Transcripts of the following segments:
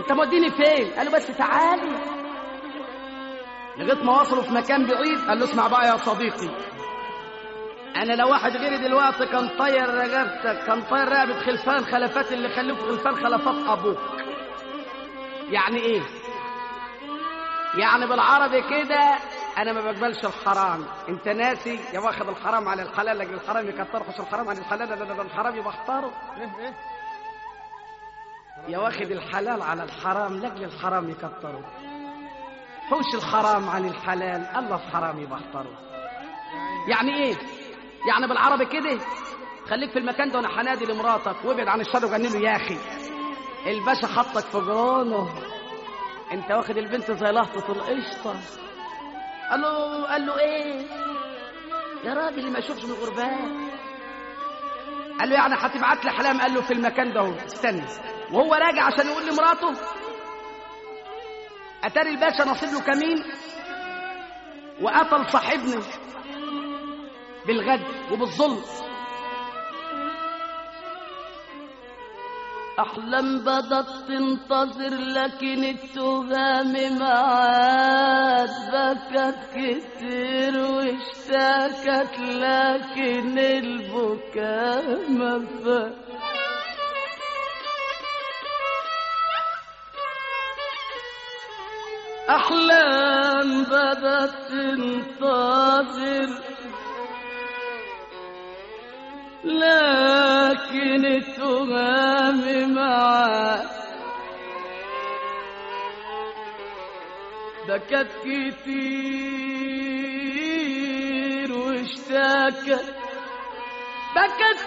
انت موديني فين قال له بس تعالي لغايه ما وصلوا في مكان بعيد قال له اسمع بقى يا صديقي انا لو واحد غيري دلوقتي كان طير رقبتك كان طير رقبه خلفان خلفات اللي خلوك خلفان خلفات ابوك يعني ايه يعني بالعربي كده انا ما بقبلش الحرام انت ناسي يا واخد الحرام على الحلال لكن الحرام يكتره مش الحرام على الحلال لا ده الحرام يبقى اختاره يا واخد الحلال على الحرام لاجل الحرام يكتره حوش الحرام عن الحلال الله في حرام يبقى اختاره يعني ايه يعني بالعربي كده خليك في المكان ده وانا هنادي لمراتك وابعد عن الشر وغني له يا اخي الباشا حطك في جرانه انت واخد البنت زي لهطة القشطة قال له قال له ايه يا راجل اللي ما يشوفش من الغربان قال له يعني هتبعت لي حلام قال له في المكان ده اهو استنى وهو راجع عشان يقول لمراته اتاري الباشا نصيب له كمين وقتل صاحبنا بالغد وبالظلم أحلام بدت تنتظر لكن التهام معاد بكت كتير واشتكت لكن البكاء ما فات أحلام بدت تنتظر لكن التهام معاه بكت كتير واشتكت بكت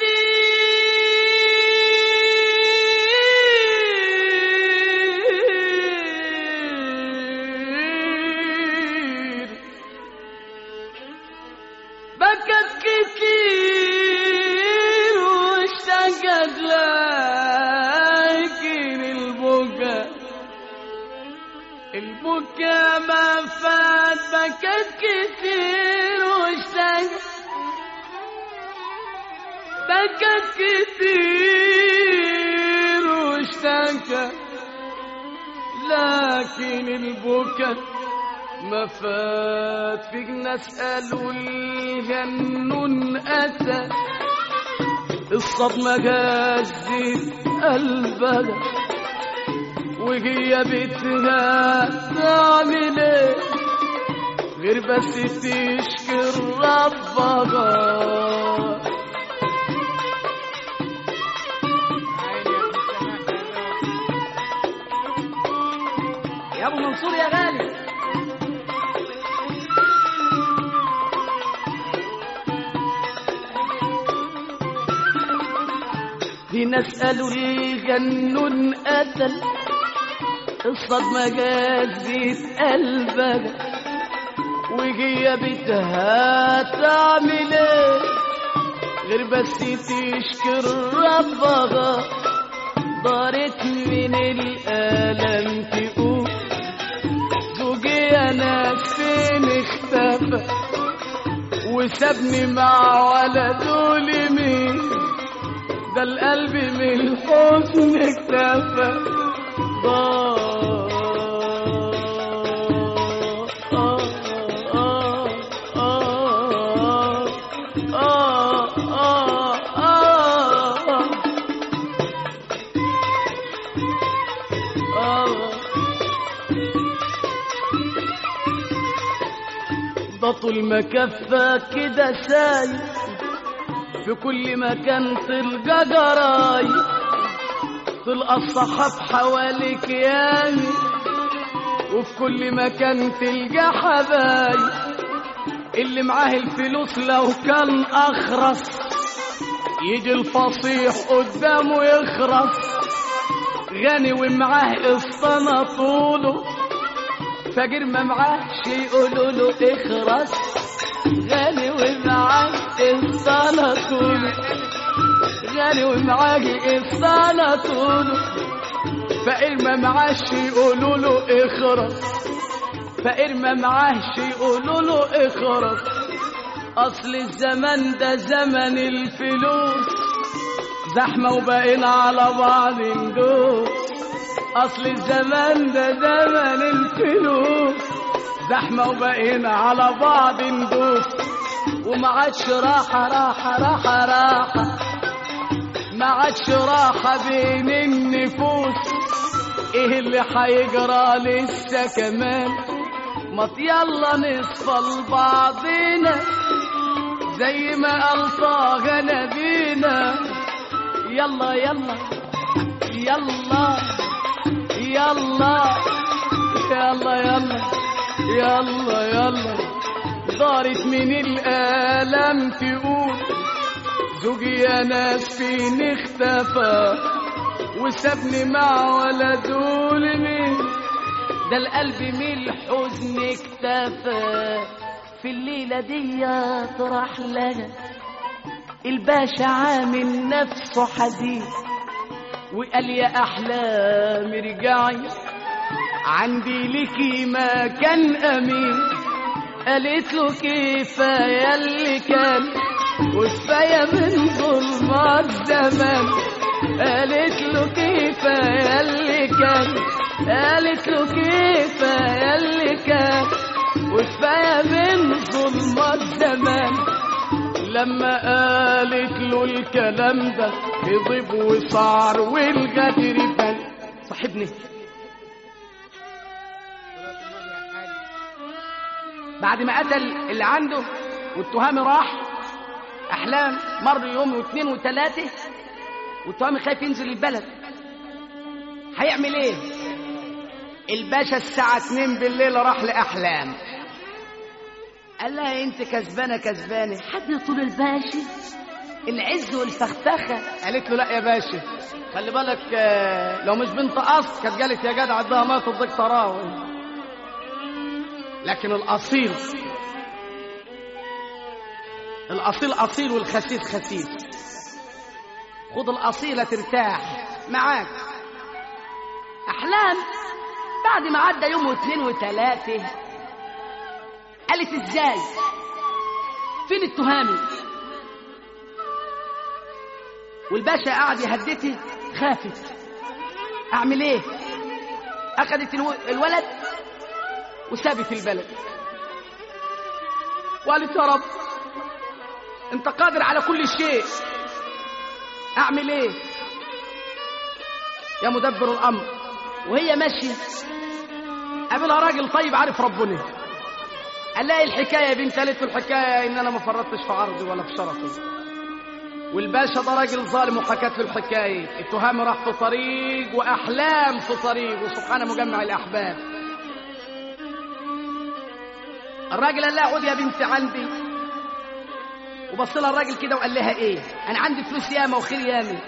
كتير بكت كتير واشتقت لكن البكاء البكاء ما فات بكت كتير واشتقت بكت كتير واشتقت لكن البكاء ما فات فيك ناس قالوا الجنون أتى الصدمة جازت قلبها وهي بتها تعمل ايه غير بس تشكر ربها يا ابو منصور يا غالي في ناس قالوا الجنون قتل الصدمة جازت قلبها وهي بتها تعمل ايه غير بس تشكر ربها دارت من الألم تقول زوجي أنا فين اختفى وسابني مع ولده لمين ده القلب من الحزن اكتفى ضاع آه آه آه آه آه آه آه ده طول ما كفى كده سايب في كل مكان تلقى جراي تلقى الصحاب حواليك يامي وفي كل مكان تلقى حبايب اللي معاه الفلوس لو كان اخرس يجي الفصيح قدامه يخرس غني ومعاه اسطنة طوله فقير ما معاهش يقولوا له اخرس غني ومعاه اسطنة طوله غني ومعاه اسطنة طوله فقير ما معاش يقولوا له اخرس فقير ما معاهش يقولوا له اخرس اصل الزمن ده زمن الفلوس زحمة وبقينا على بعض ندوس اصل الزمان ده زمن الفلوس زحمه وبقينا على بعض ندوس وما عادش راحه راحه راحه راحه ما عادش راحه بين النفوس ايه اللي هيجرى لسه كمان ما يلا نصفى لبعضينا زي ما قال طه نبينا يلا يلا يلا يلا يلا يلا يلا يلا دارت من الآلام تقول زوجي يا ناس فين اختفى وسابني مع ولده لمين ده القلب من الحزن اكتفى في الليلة دي طرح لنا الباشا عامل نفسه حزين وقال يا أحلام ارجعي عندي لكي ما كان أمين قالت له كفاية اللي كان وكفاية من ظلمات زمان قالت له كفاية اللي كان قالت له كفاية اللي كان وكفاية من ظلمات زمان لما قالت له الكلام ده غضب وصار والغدر بان صاحبني بعد ما قتل اللي عنده والتهامي راح احلام مر يوم واثنين وثلاثه والتهامي خايف ينزل البلد هيعمل ايه الباشا الساعه 2 بالليل راح لاحلام قال لها انت كسبانه كسبانه حد يطول الباشا العز والفخفخه قالت له لا يا باشا خلي بالك آه، لو مش بنت اصل كانت قالت يا جدع عندها ما تصدق تراوي لكن الاصيل الاصيل اصيل والخسيس خسيس خد الاصيله ترتاح معاك احلام بعد ما عدى يوم واثنين وثلاثه قالت ازاي فين التهامي والباشا قاعد يهدته خافت اعمل ايه اخذت الو... الولد وسابت البلد وقالت يا رب انت قادر على كل شيء اعمل ايه يا مدبر الامر وهي ماشيه قابلها راجل طيب عارف ربنا قال لها إيه الحكايه يا بنت قالت له الحكايه ان انا ما فرطتش في عرضي ولا في شرفي والباشا ده راجل ظالم وحكت له الحكايه التهام راح في طريق واحلام في طريق وسبحانه مجمع الاحباب الراجل قال لها خد يا بنتي عندي وبص لها الراجل كده وقال لها ايه انا عندي فلوس ياما وخير ياما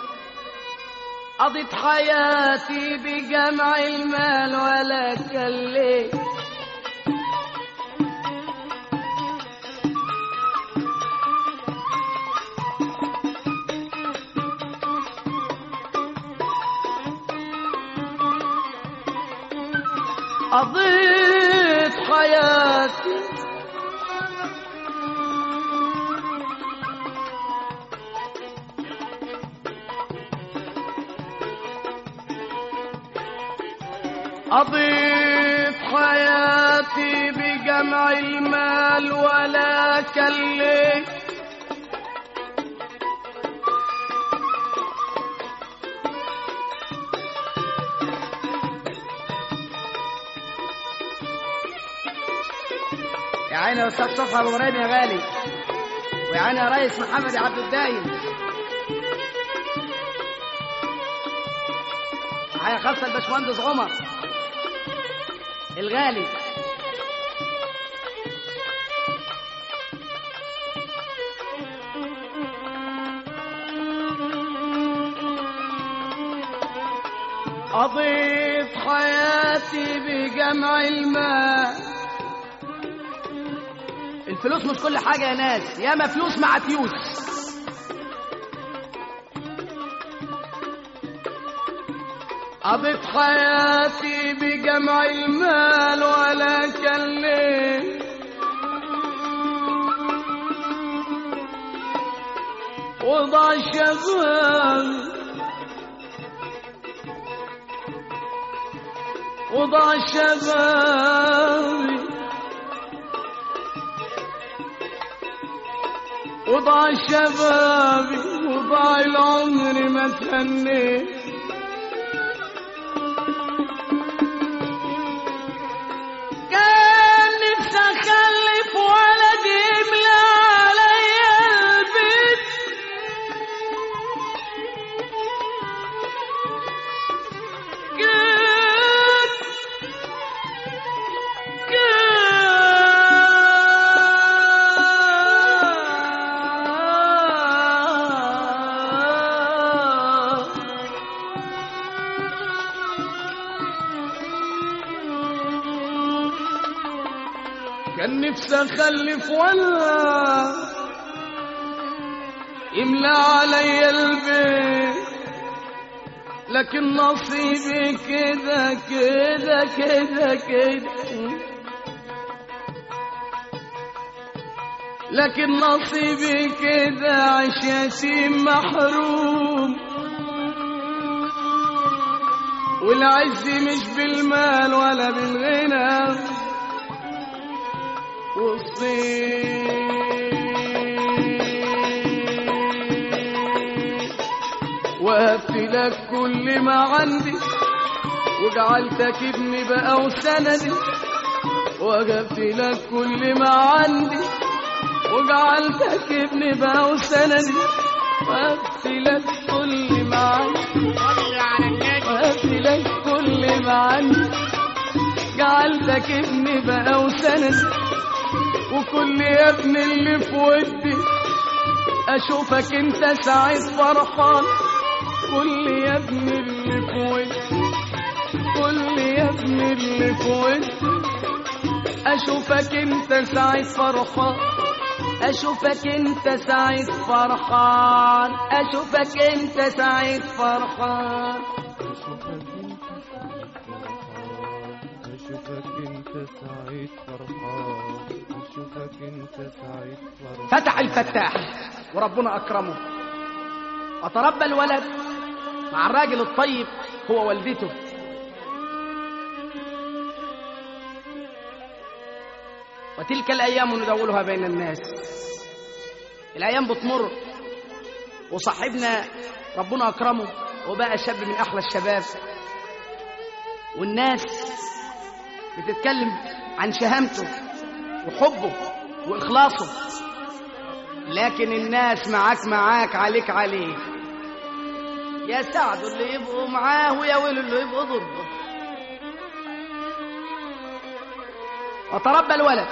قضيت حياتي بجمع المال ولا كليت قضيت حياتي قضيت حياتي بجمع المال ولا كليت يا عيني يا استاذ صفا ابو مريم يا غالي ويا عيني يا ريس محمد يا عبد الدايم معايا خاصه الباشمهندس عمر الغالي قضيت حياتي بجمع المال الفلوس مش كل حاجة يا ناس ياما فلوس مع فلوس قضيت حياتي بجمع المال ولا كلم وضع شغال وضاع شبابي وضاع شبابي وضاع العمر ما تهنيت كان نفسي اخلف ولد يملى عليا البيت كان كان كان نفسي اخلف ولا يملى علي البيت لكن نصيبي كده كده كده كده لكن نصيبي كده عش يتيم محروم والعز مش بالمال ولا بالغنى والصين وهبت لك كل ما عندي وجعلتك ابني بقى وسندي وهبت لك كل ما عندي وجعلتك ابني بقى وسندي وهبت لك كل ما عندي وهبت لك كل ما عندي جعلتك ابني بقى وسندي وكل يا ابن اللي في ودي اشوفك انت سعيد فرحان كل يا ابن اللي في ودي كل يا ابن اللي في ودي اشوفك انت سعيد فرحان اشوفك انت سعيد فرحان اشوفك انت سعيد فرحان أشوفك أنت سعيد فرحان أشوفك أنت سعيد فرحان فتح الفتاح وربنا أكرمه وتربى الولد مع الراجل الطيب هو والدته وتلك الأيام ندولها بين الناس الأيام بتمر وصاحبنا ربنا أكرمه وبقى شاب من أحلى الشباب والناس بتتكلم عن شهامته وحبه وإخلاصه لكن الناس معاك معاك عليك عليه يا سعد اللي يبقوا معاه ويا ويل اللي يبقوا ضده وتربى الولد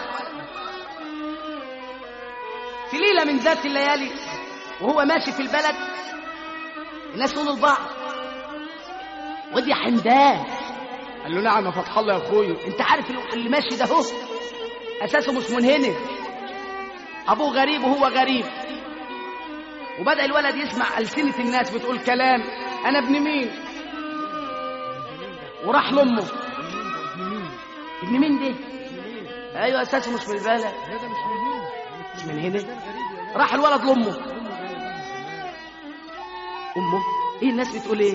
في ليلة من ذات الليالي وهو ماشي في البلد الناس تقول لبعض ودي حمدان قال له نعم يا فتح الله يا اخويا انت عارف اللي ماشي ده هو اساسه مش من هنا ابوه غريب وهو غريب وبدا الولد يسمع السنه الناس بتقول كلام انا ابن مين وراح لامه ابن مين ده ايوه اساسه مش من البلد هذا مش من هنا مش من هنا راح الولد لامه امه ايه الناس بتقول ايه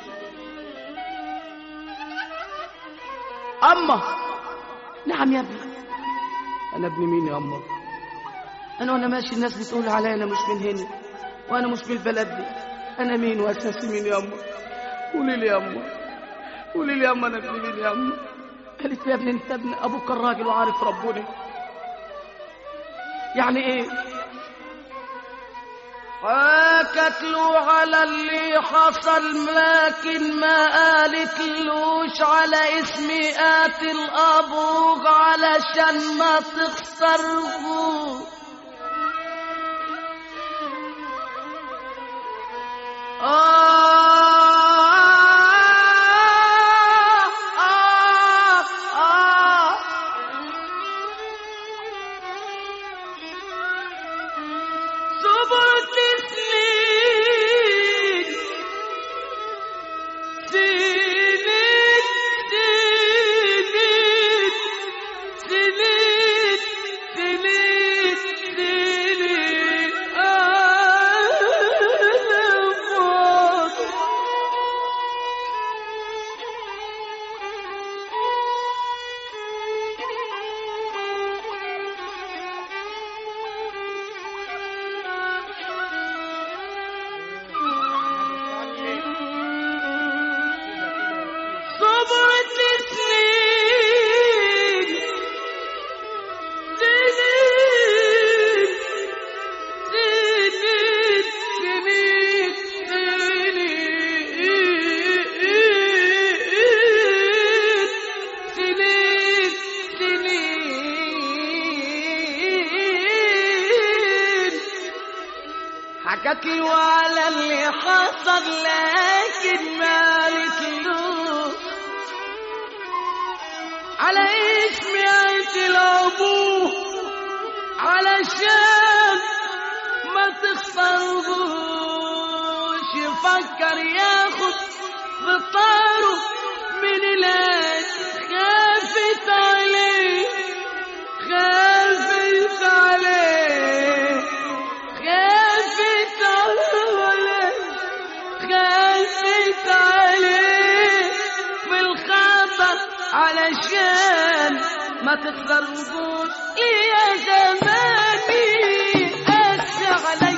اما نعم يا ابني انا ابن مين يا اما انا وانا ماشي الناس بتقول عليا انا مش من هنا وانا مش من البلد دي انا مين واساسي مين يا اما قولي لي يا اما قولي لي يا اما انا ابن مين يا اما قالت لي يا ابني انت ابن ابوك الراجل وعارف ربنا يعني ايه حكت له على اللي حصل لكن ما قالتلوش على اسمي قاتل ابوك علشان ما تخسره آه آه آه صبرت سنين سنين سنين سنين سنين تحكي وعلى اللي حصل لكن ما قالتلوش على اسمي قتل ابوه علشان ما تخسروش يفكر ياخد بطاره من العين خافت عليه خافت عليه خافت عليه خافت عليه بالخطر علشان ما تخسروش يا زماني قاس علي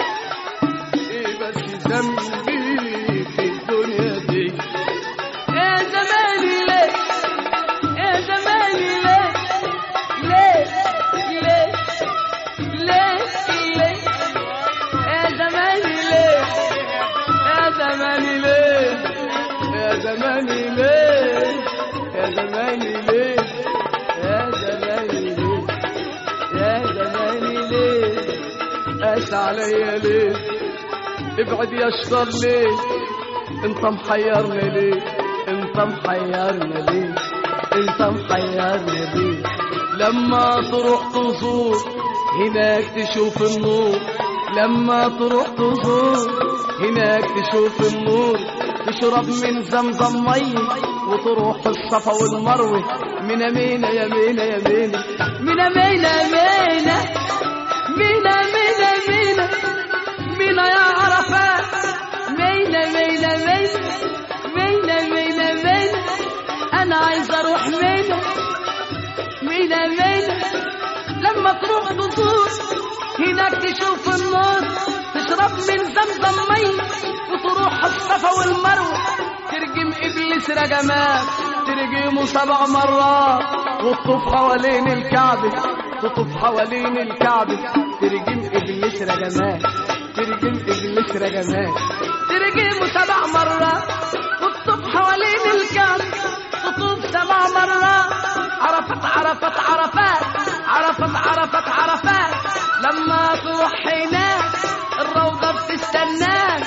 ايه بس ذنبي في الدنيا دي يا زماني ليه يا زماني ليه ليه ليه ليه ليه يا زماني ليه يا زماني ليه يا زماني ليه يا زماني ليه يا زماني ليه يا زماني ليه قاس عليا ليه ابعد يا شطر ليه انت محيرني ليه انت محيرنا ليه انت محيرنا ليه لما تروح تزور هناك تشوف النور لما تروح تزور هناك تشوف النور تشرب من زمزم مي وتروح الصفا والمروه من مينا يا مينا يا مينا من مينا مينا مينا مينا مينا مينا يا عرفات مينا مينا مينا مينا مينا مينا انا عايز اروح مينا مينا مينا لما تروح تزور هناك تشوف النور تشرب من زمزم مي وتروح الصفا والمروه ترجم ابليس رجمات ترجمه سبع مرات وتطوف حوالين الكعبه تطوف حوالين الكعبه ترجم ابليس رجمات ترجم ابليس رجمات ترجمه سبع مرات وتطوف حوالين الكعبه تطوف سبع مرات عرفت عرفت عرفات عرفت عرفت عرفات لما تروح هناك الروضة بتستناك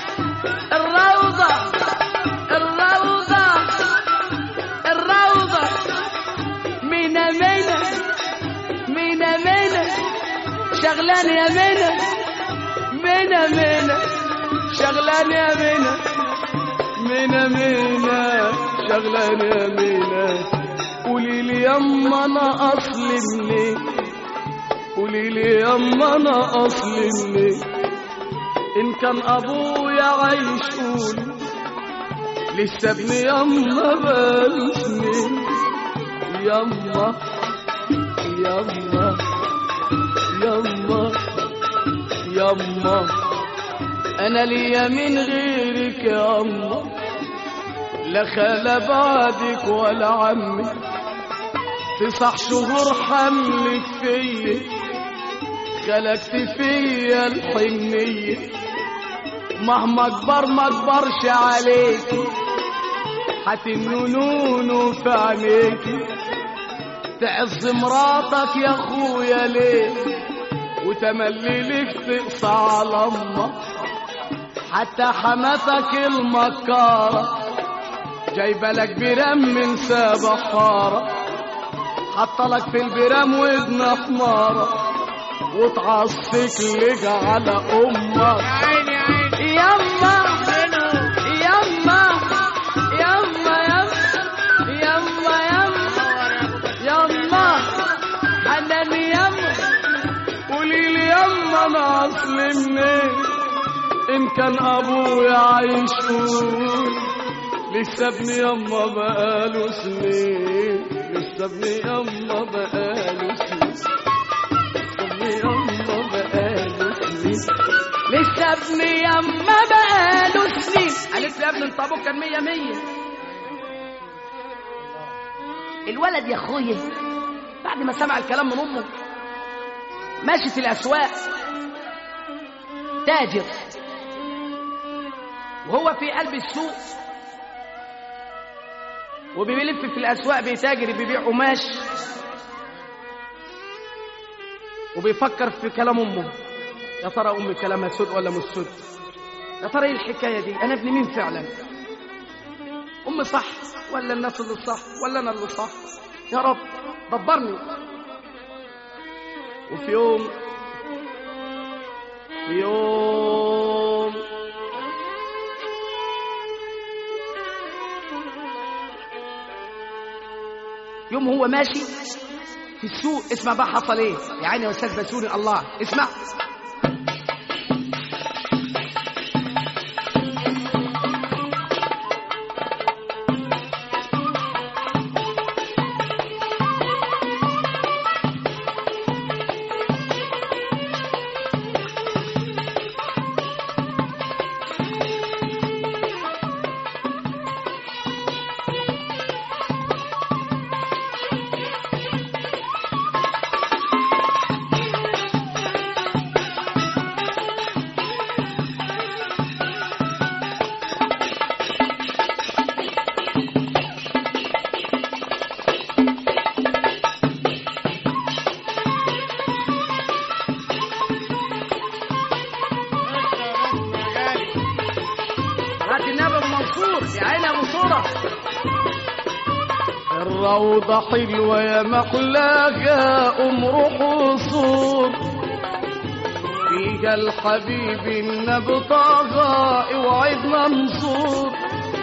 الروضة الروضة الروضة مينا مينا مينا مينا شغلان يا مينا مينا مينا شغلان يا مينا مينا مينا شغلانة يا مينا قولي لي يما انا اصلي منين قولي لي يما انا اصلي منين ان كان ابويا عايش قولي لسه ابني يما بقاله سنين يما يما يما يما انا ليا من غيرك يا أما لا خال بعدك ولا عمي تسع شهور حملك فيا خلقت فيا الحنية مهما اكبر ما اكبرش عليك هتنونون في عينيك تعز مراتك يا اخويا ليه وتملي لك تقصى على امك حتى حماتك المكارة جايبة لك برام من سابع حارة حط لك في البرام ودن حمارة وتعصك لك على امك عيني عيني يما يما يما يما يما يما حنان يما قولي لي يما انا اصلي منين ان كان ابويا عايش قول لسه ابني يما بقاله سنين لسه ابني يما بقاله سنين لسه ابني يما بقاله سنين لسه ابني يما بقاله سنين قالت له يا ابني انت ابوك كان مية مية الولد يا اخويا بعد ما سمع الكلام من امه ماشي في الاسواق تاجر وهو في قلب السوق وبيلف في الاسواق بيتاجر بيبيع قماش وبيفكر في كلام امه يا ترى امي كلامها سود ولا مش سود يا ترى ايه الحكايه دي انا ابن مين فعلا امي صح ولا الناس اللي صح ولا انا اللي صح يا رب دبرني وفي يوم في يوم يوم هو ماشي في السوق اسمع بقى حصل ايه يا عيني يا استاذ بسوني الله اسمع هات النبي ابو منصور يا عيني يا ابو صوره الروضة حلوة يا محلاها أم روح وصور فيها الحبيب النبي طه وعيد منصور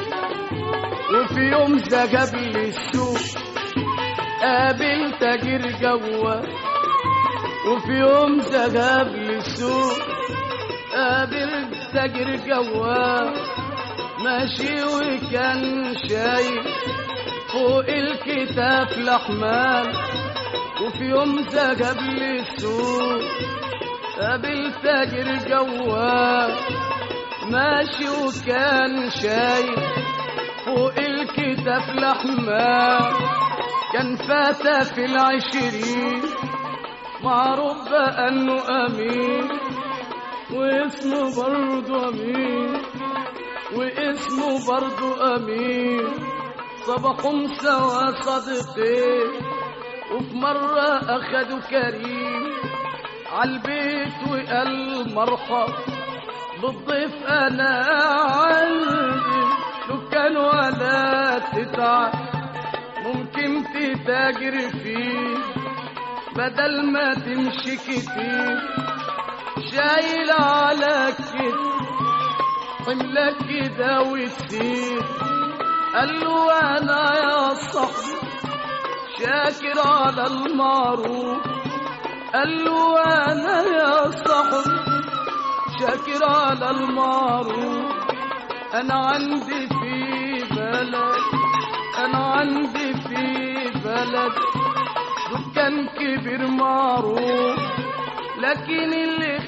وفي يوم ذهب للسوق قابل تاجر جوا وفي يوم ذهب للسوق قابل تاجر جوا ماشي وكان شايف فوق الكتاف لحمان وفي يوم ذهب للسوق قابل تاجر جوا ماشي وكان شايف فوق الكتاف لحمان كان فاتى في العشرين معروف بقى انه امين واسمه برضه امين واسمه برضه امين صباحهم سوا صديقين وفي مرة أخدوا كريم عالبيت وقال مرحب بالضيف أنا عندي دكان ولا تتعب ممكن تتاجر فيه بدل ما تمشي كتير شايل على كتف حملك كده وتسير قال له انا يا صاحبي شاكر على المعروف قال له انا يا صاحبي شاكر على المعروف انا عندي في بلد انا عندي في بلد دكان كبير معروف لكن اللي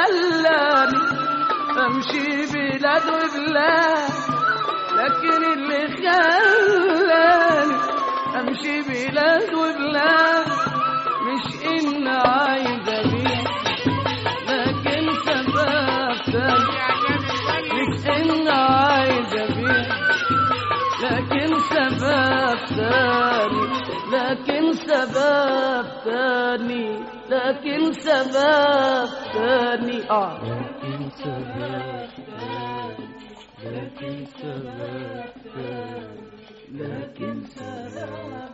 خلاني امشي بلاد وبلاد لكن اللي خلاني امشي بلاد وبلاد مش ان عايز ابيع لكن سبب تاني مش ان عايز ابيع لكن سبب تاني لكن سبب تاني لكن سبب تاني اه لكن سبب لكن سبب لكن سبب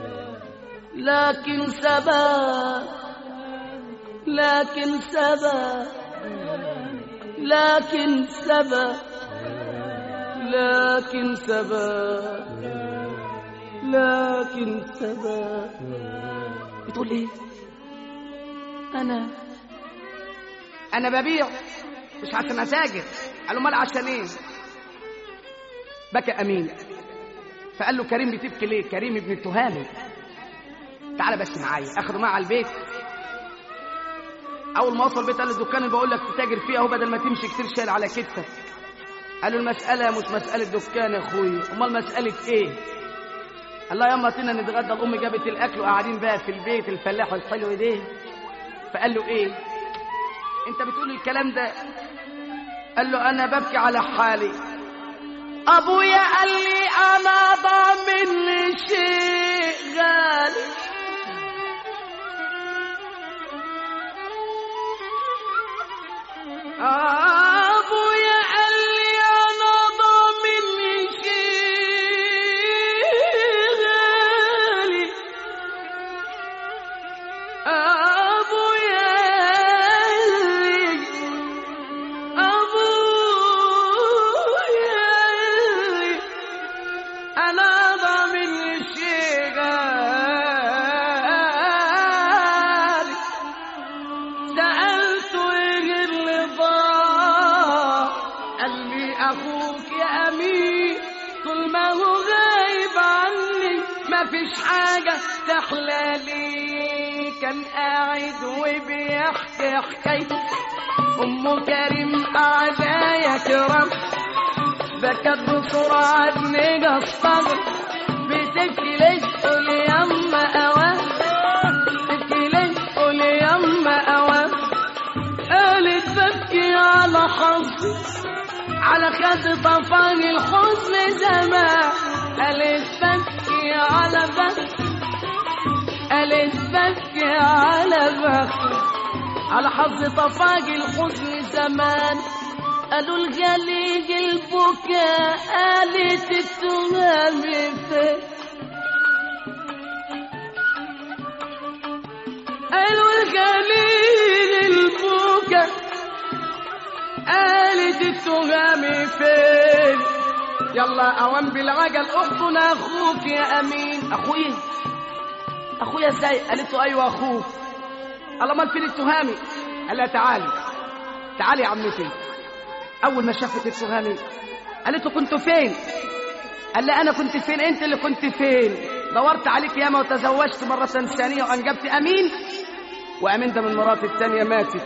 لكن سبب لكن سبب لكن سبب لكن سبب لكن سبب بتقول ايه انا انا ببيع مش عشان اتاجر قال له امال عشان ايه بكى امين فقال له كريم بتبكي ليه كريم ابن التهامي تعالى بس معايا اخده معاه على البيت اول ما وصل البيت قال له الدكان اللي بقول لك تتاجر فيه اهو بدل ما تمشي كتير شايل على كتفك قال له المساله مش مساله دكان يا اخويا امال مساله ايه قال له ياما تينا نتغدى الام جابت الاكل وقاعدين بقى في البيت الفلاح الحلو ده فقال له ايه انت بتقول الكلام ده قال له انا ببكي على حالي ابويا قال لي انا ضامن لي شيء غالي أبويا قال لي أنا ضامن شغالي أبويا قال لي أبويا قال لي أنا ضامن شغالي سألته إيه اللي ضاع قال لي أخوك يا أمين طول ما هو غايب عني ما فيش حاجة تحلى لي كان قاعد وبيحكي حكايته أم كريم قاعدة يا كرام بكت بسرعة ابني استغرب بتبكي ليش قول يما أوام تبكي ليش قول يما أوام قالت ببكي على حظي على خد طفاني الحزن زمان قالت ببكي على بكي قالت ببكي على بكي على حظ طفاجي الحزن زمان قالوا الجليج البكاء قالت التهام فين قالوا الجليج البكاء قالت التهام فين يلا اوام بالعجل احضن اخوك يا امين اخويا اخويا ازاي قالت له ايوه اخوك قال امال فين التهامي قال لها تعالي تعالي يا عمتي اول ما شافت التهامي قالت له كنت فين قال لها انا كنت فين انت اللي كنت فين دورت عليك ياما وتزوجت مرة ثانية وانجبت امين وامين ده من مراتي الثانية ماتت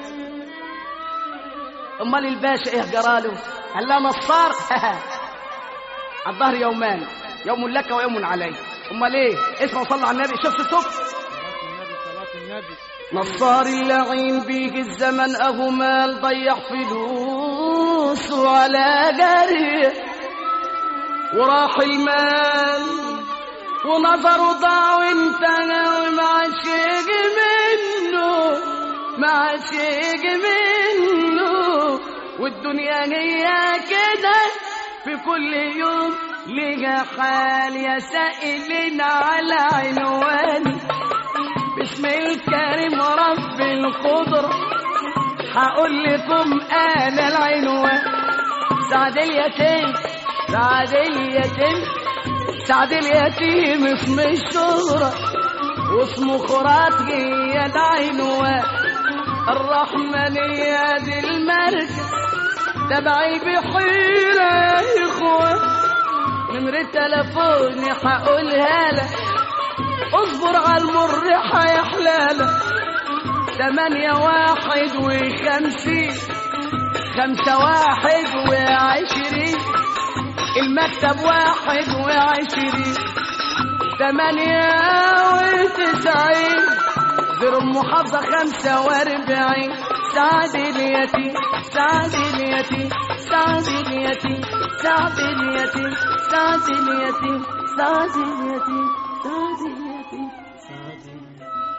امال الباشا ايه جراله قال لها نصار الظهر يومان يوم لك ويوم علي امال ايه اسمه صلى على النبي شفت الصبح صلاة النبي صلاة النبي نصار اللعين بيك الزمن اهو مال ضيع فلوسه على جري وراح المال ونظره ضاع وانتهى وما شيء منه ما شيء منه والدنيا هي كده في كل يوم لقى حال يا سائلين على عنواني باسم الكريم رب القدرة هقول لكم انا العنوان سعد اليتيم سعد اليتيم سعد اليتيم اسم الشهرة واسمه خرات هي العنوان الرحمنية دي المركز تبعي بحيرة يا اخوان نمرة تلفوني هقولها لك اصبر على المر هيحلالك تمانية واحد وخمسين خمسة واحد وعشرين المكتب واحد وعشرين تمانية وتسعين زر المحافظة خمسة واربعين سعد اليتيم سعد اليتيم سعد اليتيم سعد اليتيم سعد اليتيم سعد اليتيم سعد اليتيم سعد اليتيم